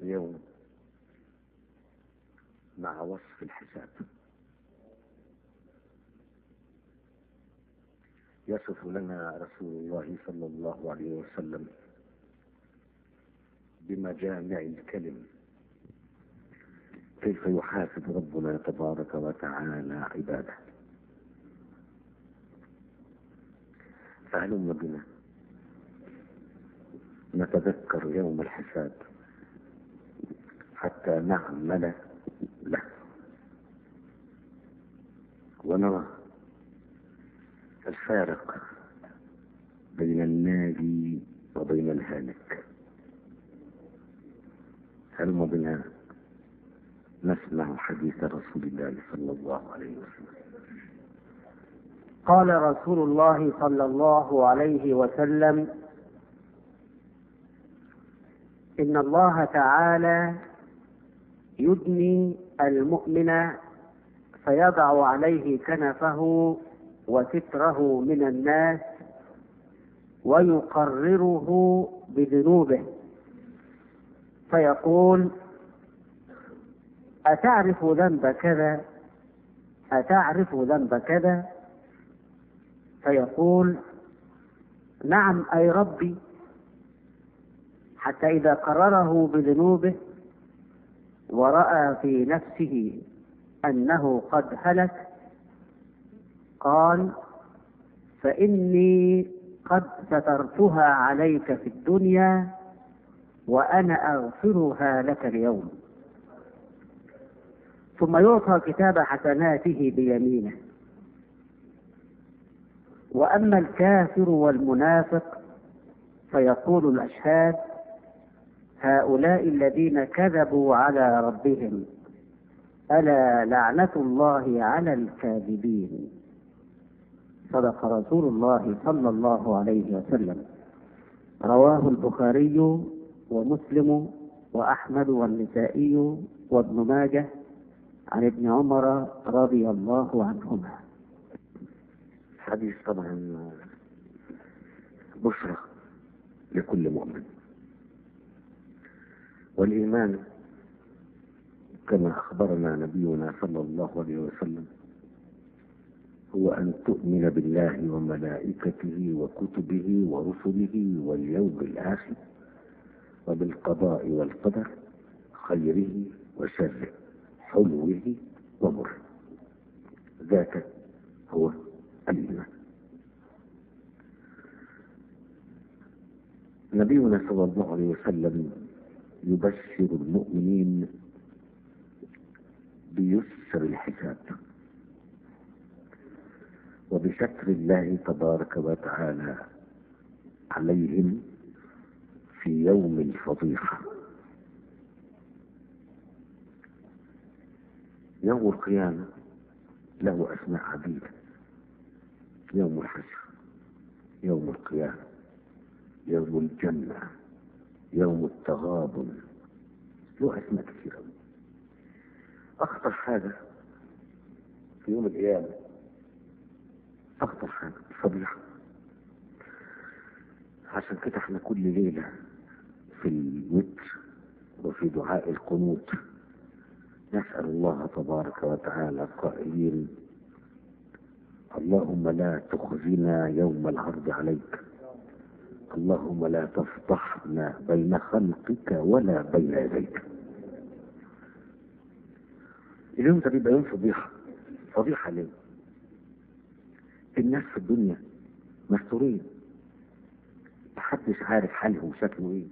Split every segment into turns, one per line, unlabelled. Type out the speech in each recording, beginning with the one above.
اليوم مع وصف الحساب يصف لنا رسول الله صلى الله عليه وسلم بمجامع الكلم كيف يحاسب ربنا تبارك وتعالى عباده فهلم بنا نتذكر يوم الحساب حتى نعمل له ونرى الفارق بين الناجي وبين الهالك هلم بنا نسمع حديث رسول الله صلى الله عليه وسلم
قال رسول الله صلى الله عليه وسلم ان الله تعالى يدني المؤمن فيضع عليه كنفه وستره من الناس ويقرره بذنوبه فيقول أتعرف ذنب كذا أتعرف ذنب كذا فيقول نعم أي ربي حتى إذا قرره بذنوبه ورأى في نفسه أنه قد هلك قال فإني قد سترتها عليك في الدنيا وأنا أغفرها لك اليوم ثم يعطى كتاب حسناته بيمينه واما الكافر والمنافق فيقول الاشهاد هؤلاء الذين كذبوا على ربهم الا لعنه الله على الكاذبين صدق رسول الله صلى الله عليه وسلم رواه البخاري ومسلم واحمد والنسائي وابن ماجه عن ابن عمر رضي الله عنهما
حديث طبعا بشرى لكل مؤمن والإيمان كما أخبرنا نبينا صلى الله عليه وسلم هو أن تؤمن بالله وملائكته وكتبه ورسله واليوم الآخر وبالقضاء والقدر خيره وشره حلوه ومره ذاك هو الإيمان نبينا صلى الله عليه وسلم يبشر المؤمنين بيسر الحساب وبستر الله تبارك وتعالى عليهم في يوم الفضيحة يوم القيامة له أسماء عديدة يوم الحشر يوم القيامة يوم الجنة يوم التغابن له أسماء كثيرة أخطر حاجة في يوم القيامة أخطر حاجة الفضيحة عشان كده احنا كل ليلة في الوتر وفي دعاء القنوت نسأل الله تبارك وتعالى قائلين اللهم لا تخزنا يوم العرض عليك اللهم لا تفضحنا بين خلقك ولا بين يديك اليوم ده بيبقى يوم فضيحة فضيحة ليه؟ الناس في الدنيا مستورين محدش عارف حالهم شكله ايه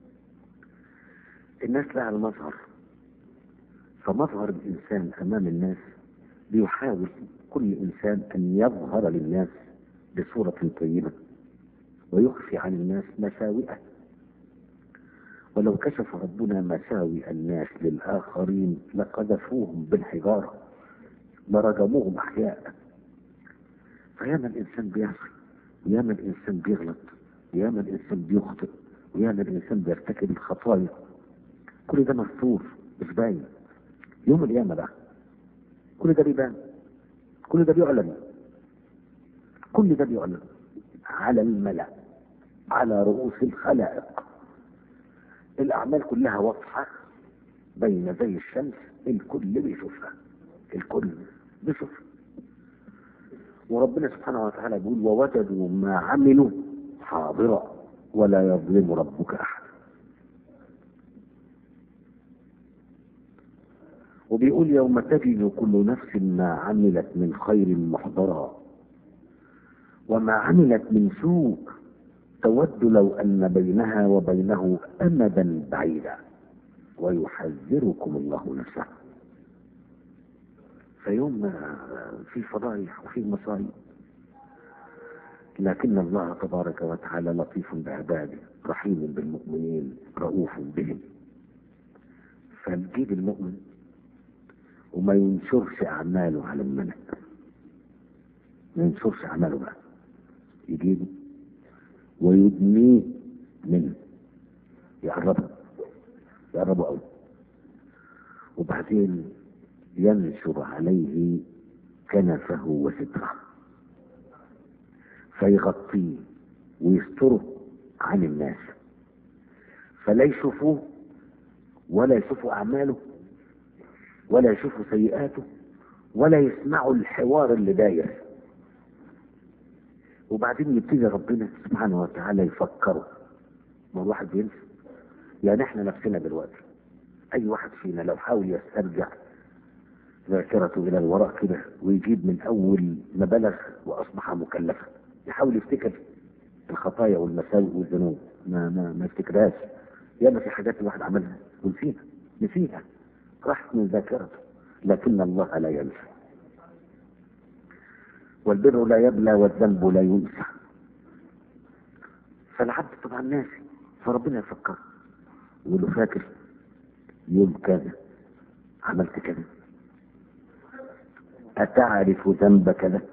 الناس لها المظهر فمظهر الإنسان أمام الناس بيحاول كل إنسان أن يظهر للناس بصورة طيبة ويخفي عن الناس مساوئه ولو كشف ربنا مساوئ الناس للآخرين لقذفوهم بالحجارة لرجموهم أحياء فياما الإنسان بيعصي وياما الإنسان بيغلط وياما الإنسان بيخطئ وياما الإنسان بيرتكب الخطايا كل ده مستور مش باين يوم القيامة بقى كل ده بيبان كل ده بيعلن كل ده بيعلن على الملأ على رؤوس الخلائق الأعمال كلها واضحة بين زي الشمس الكل بيشوفها الكل بيشوفها وربنا سبحانه وتعالى يقول ووجدوا ما عملوا حاضرا ولا يظلم ربك أحد وبيقول يوم تجد كل نفس ما عملت من خير محضرا وما عملت من سوء تود لو أن بينها وبينه أمدا بعيدا ويحذركم الله نفسه فيوم ما في فضائح وفي مصائب لكن الله تبارك وتعالى لطيف بعباده رحيم بالمؤمنين رؤوف بهم فنجيب المؤمن وما ينشرش أعماله على الملأ ما ينشرش أعماله بقى يجيبه ويدنيه منه يقربه يقربه قوي وبعدين ينشر عليه كنفه وستره فيغطيه ويستره عن الناس فلا يشوفوه ولا يشوفوا أعماله ولا يشوفوا سيئاته ولا يسمعوا الحوار اللي داير وبعدين يبتدي ربنا سبحانه وتعالى يفكره ما الواحد بينسى يعني احنا نفسنا دلوقتي اي واحد فينا لو حاول يسترجع ذاكرته الى الوراء كده ويجيب من اول ما بلغ واصبح مكلفا يحاول يفتكر الخطايا والمساوئ والذنوب ما ما ما يفتكرهاش ياما في حاجات الواحد عملها ونسيها نسيها راحت من ذاكرته لكن الله لا ينسى والبر لا يبلى والذنب لا ينسى فالعبد طبعا ناسي فربنا يفكر يقول له فاكر يوم كذا عملت كذا أتعرف ذنب كذا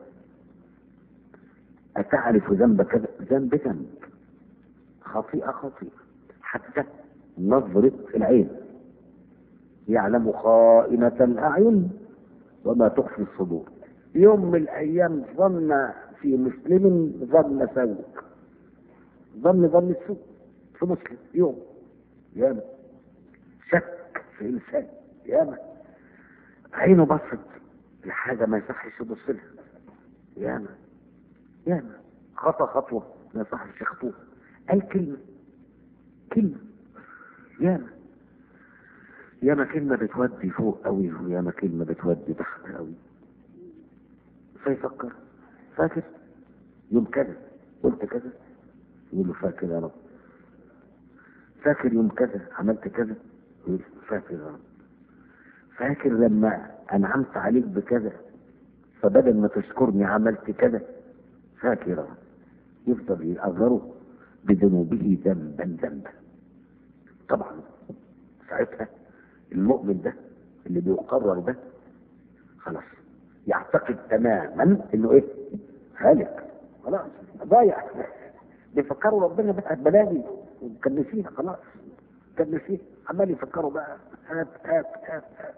أتعرف ذنب كذا ذنب ذنب خطيئة خطيئة حتى نظرة العين يعلم خائنة الأعين وما تخفي الصدور يوم من الأيام ظن في مسلم ظن سوء ظن ظن السوء في مسلم يوم ياما شك في إنسان ياما عينه بصت لحاجة ما يصحش يبص لها ياما ياما خطى خطوة ما يصحش يخطوها قال كلمة كلمة ياما ياما كلمة بتودي فوق قوي وياما كلمة بتودي تحت قوي فيفكر فاكر يوم كذا قلت كذا يقول له فاكر يا رب فاكر يوم كذا عملت كذا يقول فاكر يا رب فاكر لما انعمت عليك بكذا فبدل ما تشكرني عملت كذا فاكر يا رب يفضل يأغره بذنوبه ذنبا ذنبا طبعا ساعتها المؤمن ده اللي بيقرر ده خلاص يعتقد تماما انه ايه هالك خلاص ضايع بيفكروا ربنا بقى بلاوي ومكنسيها خلاص مكنسيها عمال يفكروا بقى هات هات هات هات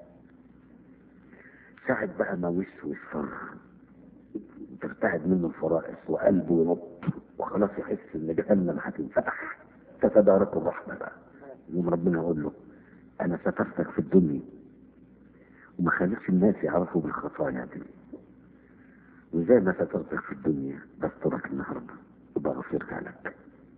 ساعد بقى ما وش ويصفر ترتعد منه الفرائص وقلبه ينط وخلاص يحس ان جهنم هتنفتح تتدارك الرحمه بقى يوم ربنا يقول له انا سترتك في الدنيا وما خليتش الناس يعرفوا بالخطايا دي وزي ما سترتك في الدنيا بسترك النهارده وبغفرها لك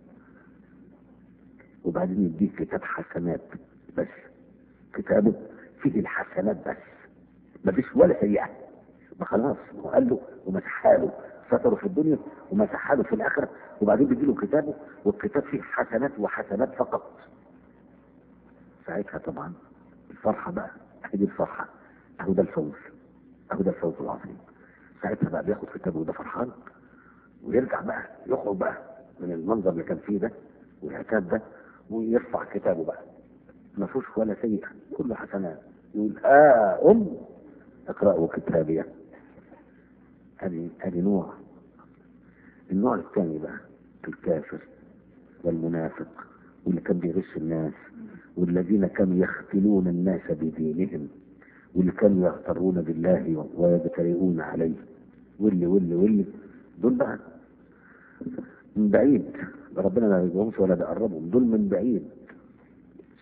وبعدين يديك كتاب حسنات بس كتابه فيه الحسنات بس مفيش ولا سيئة ما خلاص هو قال له ومسحها له ستره في الدنيا ومسحها له في الآخرة وبعدين بيجي له كتابه والكتاب فيه حسنات وحسنات فقط ساعتها طبعا الفرحة بقى هي الفرحة اهو ده الفوز اهو ده الفوز العظيم ساعتها بقى بياخد كتابه وده فرحان ويرجع بقى يخرج بقى من المنظر اللي كان فيه ده والعتاب ده ويرفع كتابه بقى ما فيهوش ولا سيئة كله حسنات يقول ها أم اقرأوا كتابي ادي ادي نوع النوع الثاني بقى الكافر والمنافق واللي كان بيغش الناس والذين كانوا يختلون الناس بدينهم واللي كانوا يغترون بالله ويجترئون عليه واللي واللي واللي دول بقى من بعيد ربنا ما يجيبهمش ولا بيقربهم دول من بعيد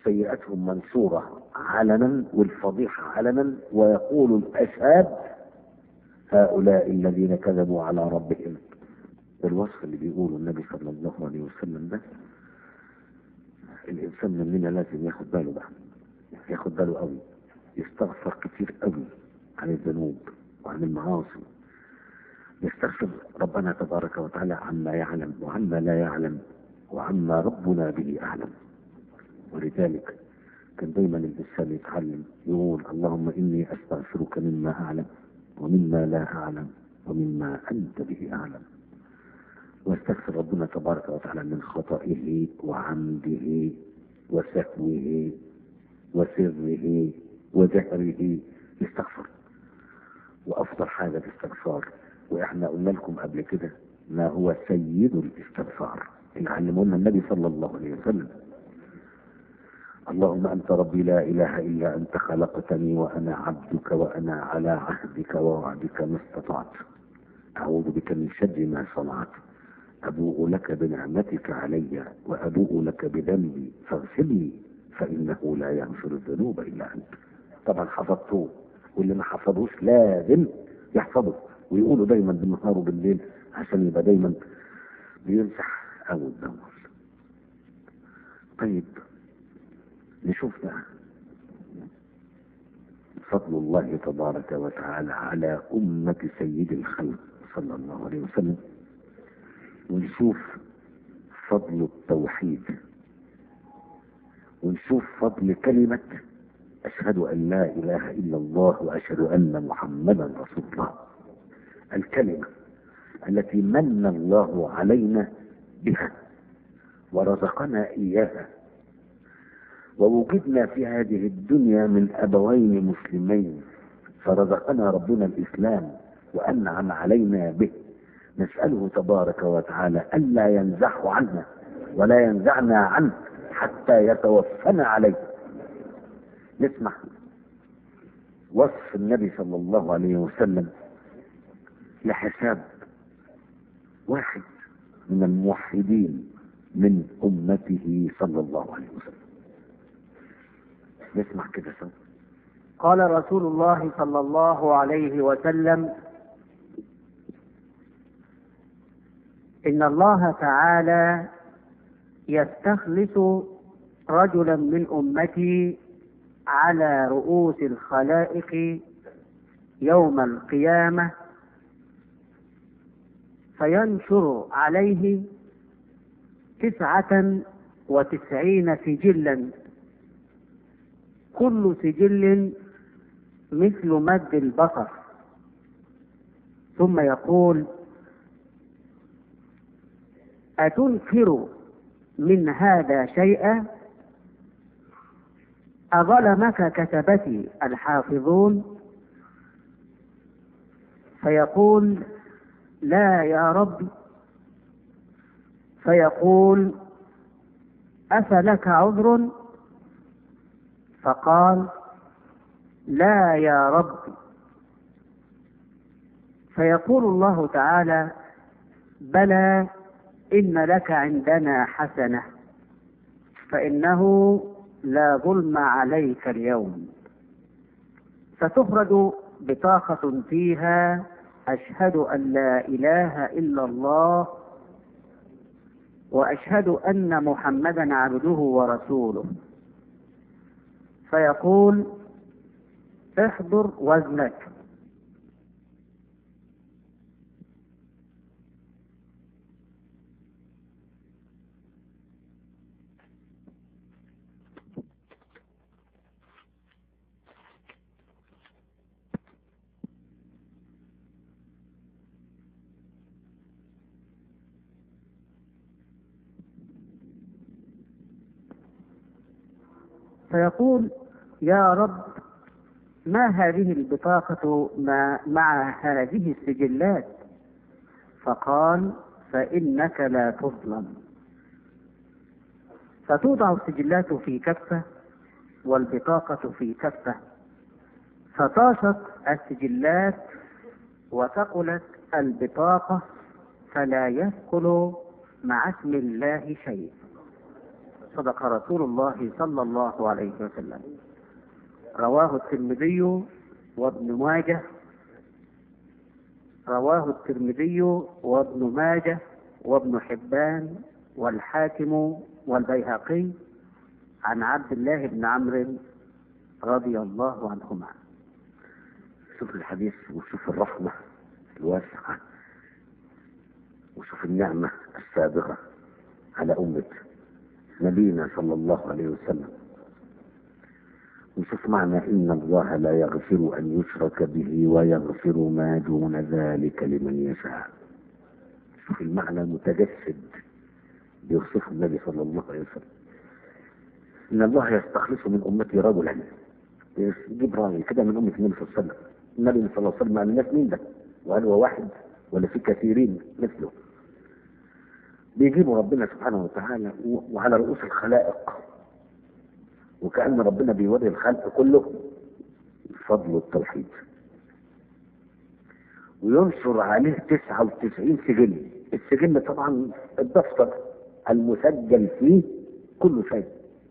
سيئتهم منشورة علنا والفضيحة علنا ويقول الأشهاد هؤلاء الذين كذبوا على ربهم الوصف اللي بيقوله النبي صلى الله عليه وسلم ده الإنسان مننا لازم ياخد باله بقى ياخد باله قوي يستغفر كتير قوي عن الذنوب وعن المعاصي يستغفر ربنا تبارك وتعالى عما يعلم وعما لا يعلم وعما ربنا به أعلم ولذلك كان دايما الإنسان يتعلم يقول اللهم إني أستغفرك مما أعلم ومما لا أعلم ومما أنت به أعلم واستغفر ربنا تبارك وتعالى من خطئه وعمده وسهوه وسره وجهره يستغفر وأفضل حاجة الاستغفار وإحنا قلنا لكم قبل كده ما هو سيد الاستغفار اللي علمونا النبي صلى الله عليه وسلم اللهم أنت ربي لا إله إلا أنت خلقتني وأنا عبدك وأنا على عهدك ووعدك ما استطعت أعوذ بك من شر ما صنعت أبوء لك بنعمتك علي وأبوء لك بذنبي فاغفر لي فإنه لا يغفر الذنوب إلا أنت طبعا حفظته واللي ما حفظوش لازم يحفظه ويقولوا دايما بالنهار وبالليل عشان يبقى دايما بيمسح أول بأول طيب نشوف بقى فضل الله تبارك وتعالى على أمة سيد الخلق صلى الله عليه وسلم ونشوف فضل التوحيد ونشوف فضل كلمة أشهد أن لا إله إلا الله وأشهد أن محمدا رسول الله الكلمة التي من الله علينا بها ورزقنا إياها ووجدنا في هذه الدنيا من أبوين مسلمين فرزقنا ربنا الإسلام وأنعم علينا به نسأله تبارك وتعالى ألا ينزعه عنا ولا ينزعنا عنه حتى يتوفنا عليه نسمع وصف النبي صلى الله عليه وسلم لحساب واحد من الموحدين من أمته صلى الله عليه وسلم نسمع كده سوا
قال رسول الله صلى الله عليه وسلم إن الله تعالى يستخلص رجلا من أمتي على رؤوس الخلائق يوم القيامة فينشر عليه تسعة وتسعين سجلا كل سجل مثل مد البصر ثم يقول أتنكر من هذا شيئا أظلمك كتبتي الحافظون فيقول لا يا رب فيقول أفلك عذر فقال لا يا رب فيقول الله تعالى بلى إن لك عندنا حسنة فإنه لا ظلم عليك اليوم فتخرج بطاقة فيها أشهد أن لا إله إلا الله وأشهد أن محمدا عبده ورسوله فيقول احضر وزنك فيقول يا رب ما هذه البطاقة ما مع هذه السجلات فقال فإنك لا تظلم فتوضع السجلات في كفة والبطاقة في كفة فطاشت السجلات وثقلت البطاقة فلا يثقل مع اسم الله شيء صدق رسول الله صلى الله عليه وسلم رواه الترمذي وابن ماجه رواه الترمذي وابن ماجه وابن حبان والحاكم والبيهقي عن عبد الله بن عمرو رضي الله عنهما
شوف الحديث وشوف الرحمة الواسعة وشوف النعمة السابغة على أمة نبينا صلى الله عليه وسلم وشوف معنى إن الله لا يغفر أن يشرك به ويغفر ما دون ذلك لمن يشاء شوف المعنى المتجسد بيوصفه النبي صلى الله عليه وسلم إن الله يستخلص من أمتي رجلا يجيب راجل كده من أمة النبي صلى الله عليه وسلم النبي صلى الله عليه وسلم قال الناس مين ده؟ وهل هو واحد ولا في كثيرين مثله؟ بيجيبوا ربنا سبحانه وتعالى وعلى رؤوس الخلائق وكأن ربنا بيوري الخلق كله فضل التوحيد وينشر عليه 99 سجل السجل طبعا الدفتر المسجل فيه كل شيء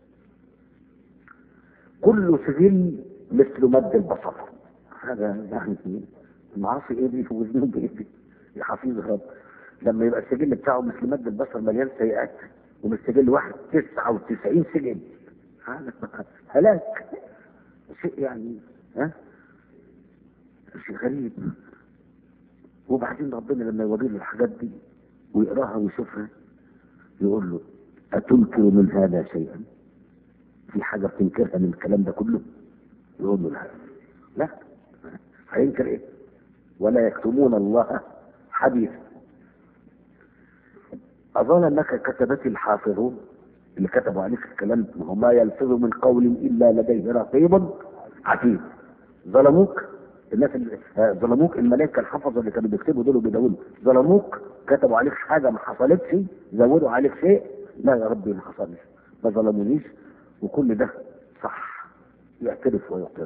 كل سجل مثل مد البصر هذا يعني المعاصي ايه دي والذنوب ايه دي يا حفيظ رب لما يبقى السجل بتاعه مثل مد البصر مليان سيئات ومن سجل واحد 99 سجل هذا هلاك شيء يعني ها شيء غريب وبعدين ربنا لما يوري له الحاجات دي ويقراها ويشوفها يقول له أتنكر من هذا شيئا في حاجة بتنكرها من الكلام ده كله يقول له لا لا هينكر ايه ولا يكتمون الله حديثا أظن أنك كتبت الحافظون اللي كتبوا عليك الكلام ما هو ما يلفظ من قول إلا لديه رقيب عتيد ظلموك الناس اللي آه، ظلموك الملائكة الحفظة اللي كانوا بيكتبوا دول وبيدونوا ظلموك كتبوا عليك حاجة ما حصلتش زودوا عليك شيء لا يا ربي ما حصلش ما ظلمونيش وكل ده صح يعترف ويعترف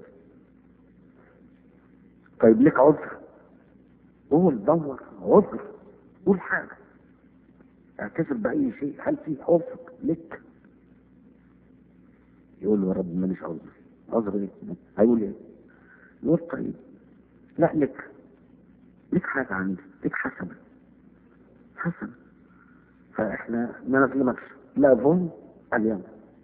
طيب ليك عذر قول دور عذر قول حاجة اعتذر بأي شيء هل في عذر لك يقول له يا رب ماليش عذر عذر ايه هيقول ايه يقول طيب لا لك لك حاجة عندي لك حسنة حسنة فاحنا ما نظلمكش لا ظلم اليوم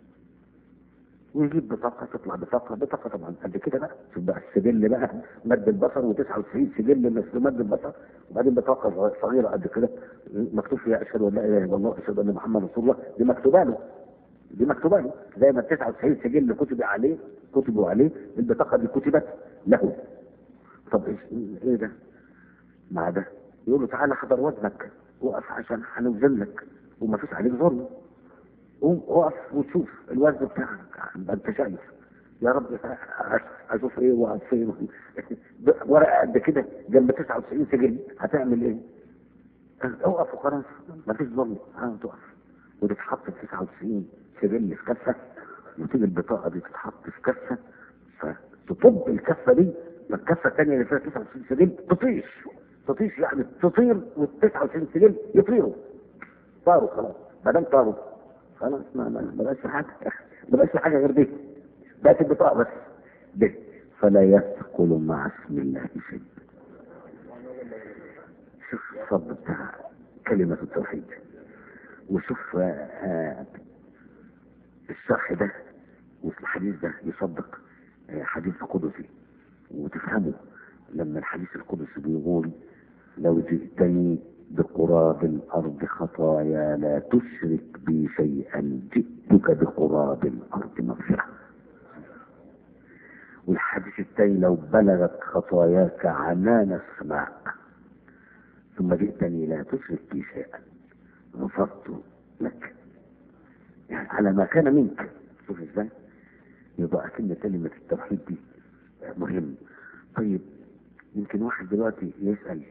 ويجيب بطاقة تطلع بطاقة بطاقة طبعا قد كده بقى شوف بقى السجل بقى مد البصر و99 سجل مثل مد البصر وبعدين بطاقة صغيرة قد كده مكتوب فيها أشهد أن لا إله إلا الله أشهد أن محمد رسول الله دي مكتوبة له دي مكتوبة له زي ما ال 99 سجل كتب عليه كتبوا عليه البطاقة دي كتبت له طب ايش ايه ده؟ مع ده يقول له تعالى حضر وزنك وقف عشان هنوزن لك وما فيش عليك ظلم قوم اقف وشوف الوزن بتاعك يبقى انت شايف يا رب اشوف ايه واقف فين ورقه قد كده جنب 99 سجل هتعمل ايه؟ اوقف وخلاص ما فيش ظلم ها تقف وتتحط في 99 سجل في كفه وتيجي البطاقه دي تتحط في كفه فتطب الكفه دي الكفه الثانيه اللي فيها 99 سجل تطيش تطيش يعني تطير وال 99 سجل يطيروا طاروا خلاص ما دام طاروا خلاص ما ما ما بقاش في حاجه ما بقاش في حاجه غير دي بقت البطاقه بس دي فلا يثقل مع اسم الله شيء شوف الصد بتاع كلمة التوحيد وشوف آه الشرح ده وفي الحديث ده يصدق آه حديث قدسي وتفهمه لما الحديث القدسي بيقول لو جئتني بقراب الأرض خطايا لا تشرك بي شيئا جئتك بقراب الأرض مغفرة والحديث الثاني لو بلغت خطاياك عنان السماء ثم جئتني لا تشرك بي شيئا غفرت لك يعني على ما كان منك شوف ازاي يبقى اكن كلمة التوحيد دي مهم طيب يمكن واحد دلوقتي يسأل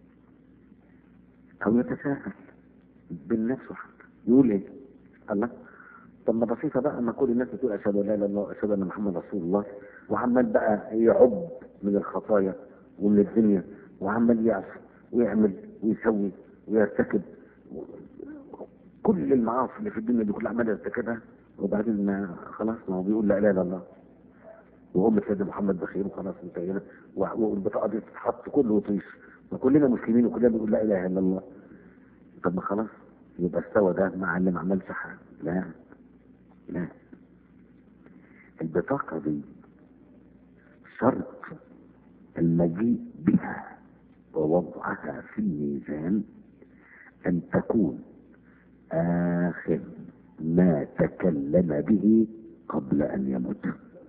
او يتساءل بالنفس حتى يقول ايه الله طب ما بسيطه بقى ما كل الناس بتقول اشهد ان لا اله الا الله اشهد ان محمد رسول الله وعمال بقى يعب من الخطايا ومن الدنيا وعمال يعصي ويعمل ويسوي ويرتكب كل المعاصي اللي في الدنيا دي كلها عمال يرتكبها وبعدين ما خلاص ما هو بيقول لا اله الا الله وام سيدنا محمد بخير وخلاص انتهينا والبطاقه دي تتحط كله وطيش وكلنا مسلمين وكلنا بنقول لا اله الا الله طب ما خلاص يبقى استوى ده مع اللي ما عملش حاجه لا لا البطاقه دي شرط المجيء بها ووضعها في الميزان أن تكون آخر ما تكلم به قبل أن يموت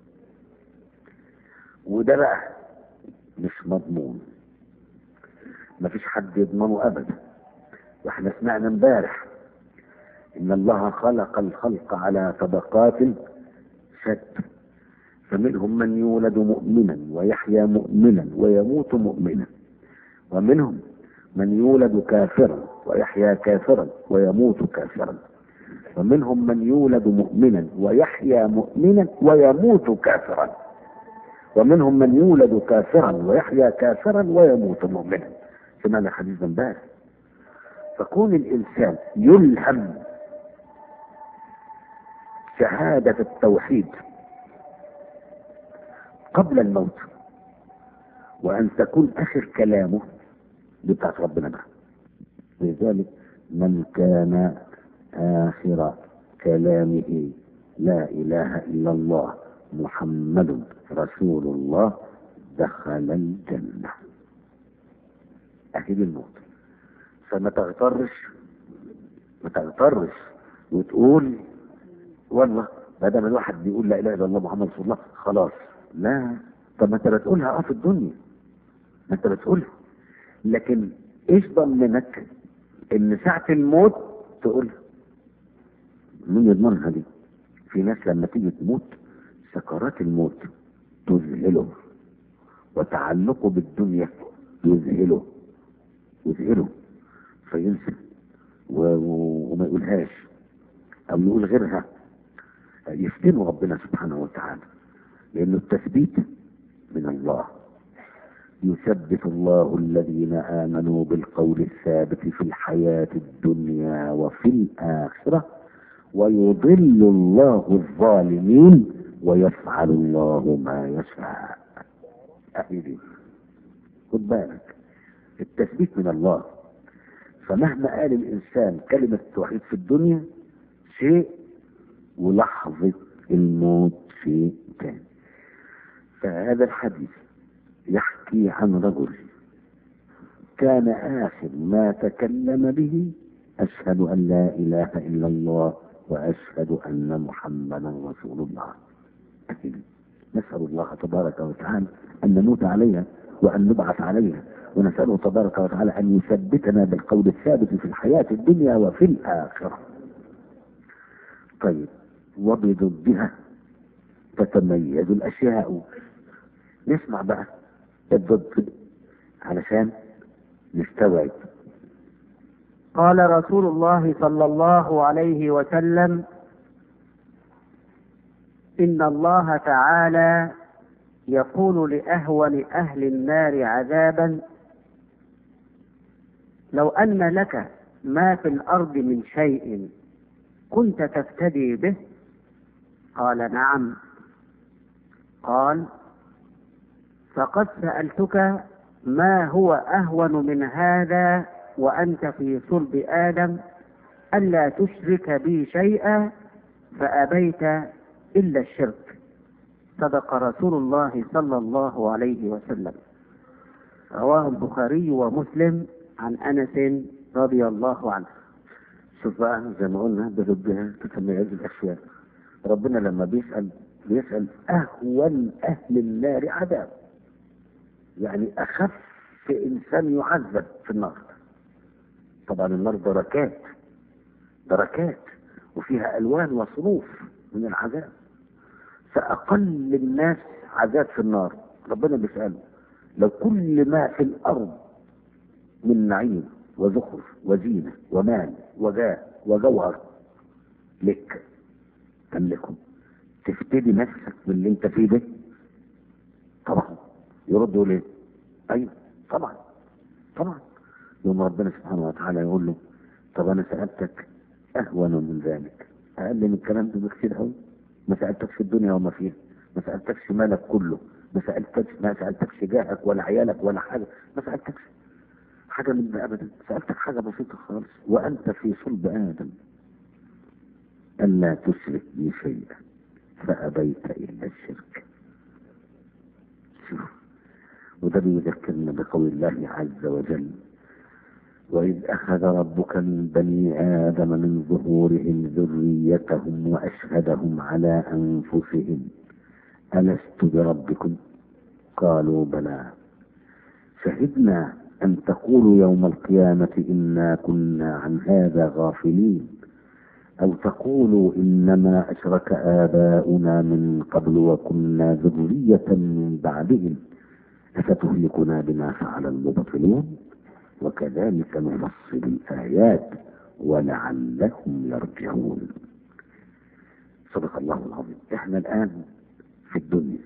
وده بقى مش مضمون مفيش حد يضمنه أبدا واحنا سمعنا امبارح إن الله خلق الخلق على طبقات شتى فمنهم من يولد مؤمنا ويحيا مؤمنا ويموت مؤمنا ومنهم من يولد كافرا ويحيا كافرا ويموت كافرا ومنهم من يولد مؤمنا ويحيا مؤمنا ويموت كافرا ومنهم من يولد كافرا ويحيا كافرا ويموت مؤمنا سمعنا حديث امبارح فكون الانسان يلهم شهادة التوحيد قبل الموت وأن تكون آخر كلامه دي بتاعت ربنا بقى لذلك من كان آخر كلامه لا إله إلا الله محمد رسول الله دخل الجنة أكيد الموت فما تغترش ما تغترش وتقول والله ما دام الواحد بيقول لا اله الا الله محمد رسول الله خلاص لا طب ما انت بتقولها اه في الدنيا ما انت بتقولها لكن ايش ضمنك ان ساعة الموت تقولها مين يضمنها دي في ناس لما تيجي تموت سكرات الموت تذهله وتعلقه بالدنيا يذهله يذهله فينسى و... و... وما يقولهاش او يقول غيرها يفتنوا ربنا سبحانه وتعالى لأنه التثبيت من الله يثبت الله الذين آمنوا بالقول الثابت في الحياة الدنيا وفي الآخرة ويضل الله الظالمين ويفعل الله ما يشاء أهدي خد بالك التثبيت من الله فمهما قال الإنسان كلمة التوحيد في الدنيا شيء ولحظة الموت شيء تاني فهذا الحديث يحكي عن رجل كان آخر ما تكلم به أشهد أن لا إله إلا الله وأشهد أن محمدا رسول الله أكيد نسأل الله تبارك وتعالى أن نموت عليها وأن نبعث عليها ونسأله تبارك وتعالى أن يثبتنا بالقول الثابت في الحياة الدنيا وفي الآخرة طيب وبضدها تتميز الأشياء نسمع بقى الضد علشان نستوعب
قال رسول الله صلى الله عليه وسلم إن الله تعالى يقول لأهون أهل النار عذابا لو أن لك ما في الأرض من شيء كنت تفتدي به قال نعم قال فقد سألتك ما هو أهون من هذا وأنت في صلب آدم ألا تشرك بي شيئا فأبيت إلا الشرك صدق رسول الله صلى الله عليه وسلم رواه البخاري ومسلم عن أنس رضي الله عنه
شوف بقى زي ما قلنا بضدها تتميز الأشياء ربنا لما بيسأل بيسأل أهون أهل النار عذاب يعني أخف إنسان يعذب في النار طبعا النار دركات دركات وفيها ألوان وصنوف من العذاب فأقل الناس عذاب في النار ربنا بيسأله لو كل ما في الأرض من نعيم وزخرف وزينة ومال وجاه وجوهر لك تملكه تفتدي نفسك من اللي انت فيه ده طبعا يردوا ليه ايوه طبعا طبعا يوم ربنا سبحانه وتعالى يقول له طب انا سألتك اهون من ذلك اقل من الكلام ده بكتير قوي ما سالتكش الدنيا وما فيها ما سالتكش مالك كله ما سالتكش ما سالتكش جاهك ولا عيالك ولا حاجه ما سالتكش حاجه من ده ابدا سالتك حاجه بسيطه خالص وانت في صلب ادم الا تشرك بي شيئا فابيت الا الشرك شوف وده بيذكرنا بقول الله عز وجل وإذ أخذ ربك من بني آدم من ظهورهم ذريتهم وأشهدهم على أنفسهم ألست بربكم قالوا بلى شهدنا أن تقولوا يوم القيامة إنا كنا عن هذا غافلين أو تقولوا إنما أشرك آباؤنا من قبل وكنا ذرية من بعدهم أفتهلكنا بما فعل المبطلون وكذلك نفصل الآيات ولعلهم يرجعون صدق الله العظيم احنا الآن في الدنيا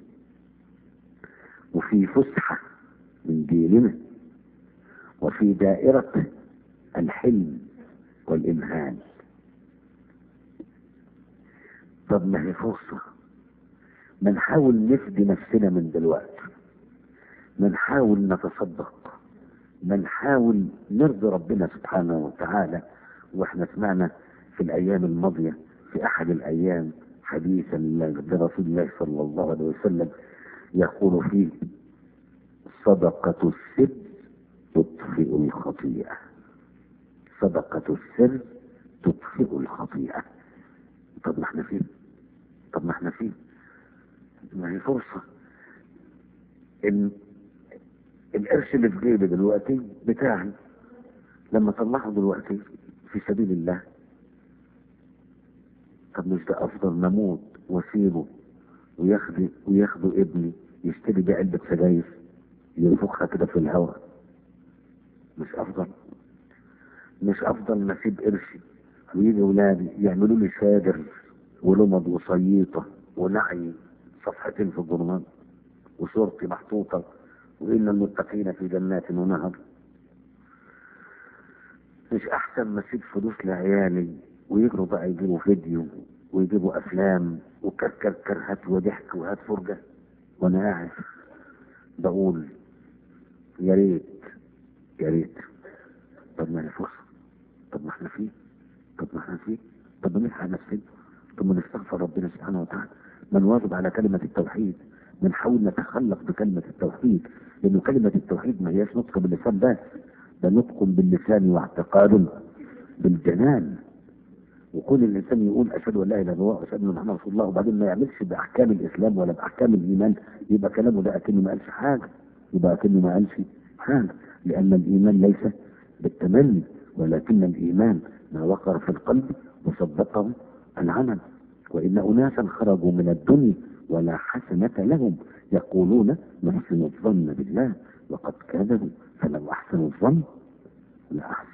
وفي فسحة من ديننا وفي دائرة الحلم والإمهال طب ما هي فرصة ما نحاول نفدي نفسنا من دلوقتي ما نحاول نتصدق ما نحاول نرضي ربنا سبحانه وتعالى واحنا سمعنا في الايام الماضيه في احد الايام حديثا لرسول الله صلى الله عليه وسلم يقول فيه صدقة السر تطفئ الخطيئة صدقة السر تطفئ الخطيئة طب ما احنا فين طب ما احنا فين ما هي فرصة ان القرش اللي في جيبي دلوقتي بتاعي لما طلعه دلوقتي في سبيل الله طب مش ده افضل نموت واسيبه وياخد وياخده ابني يشتري بيه علبة سجاير ينفخها كده في الهواء مش افضل مش افضل ما اسيب قرشي ويجي ولادي يعملوا لي شادر ولمض وصييطة ونعي صفحتين في الجرنان وصورتي محطوطة وإن المتقين في جنات ونهر مش أحسن ما أسيب فلوس لعيالي ويجروا بقى يجيبوا فيديو ويجيبوا أفلام وكركر هات وضحك وهات فرجة وأنا قاعد بقول يا ريت يا ريت طب ما هي فرصة طب ما احنا فيه طب ما احنا فيه طب ما نلحق نفسنا طب ما نستغفر ربنا سبحانه وتعالى ما نواظب على كلمة التوحيد بنحاول نتخلق بكلمة التوحيد لأنه كلمة التوحيد ما هياش نطق باللسان بس ده نطق باللسان واعتقاد بالجنان وكل الإنسان يقول أشهد أن لا إله إلا الله وأشهد أن محمد رسول الله وبعدين ما يعملش بأحكام الإسلام ولا بأحكام الإيمان يبقى كلامه ده أكنه ما قالش حاجة يبقى أكنه ما قالش حاجة لأن الإيمان ليس بالتمني ولكن الإيمان ما وقر في القلب وصدقه العمل وإن أناسا خرجوا من الدنيا ولا حسنة لهم يقولون نحسن الظن بالله وقد كذبوا فلو أحسنوا الظن لأحسن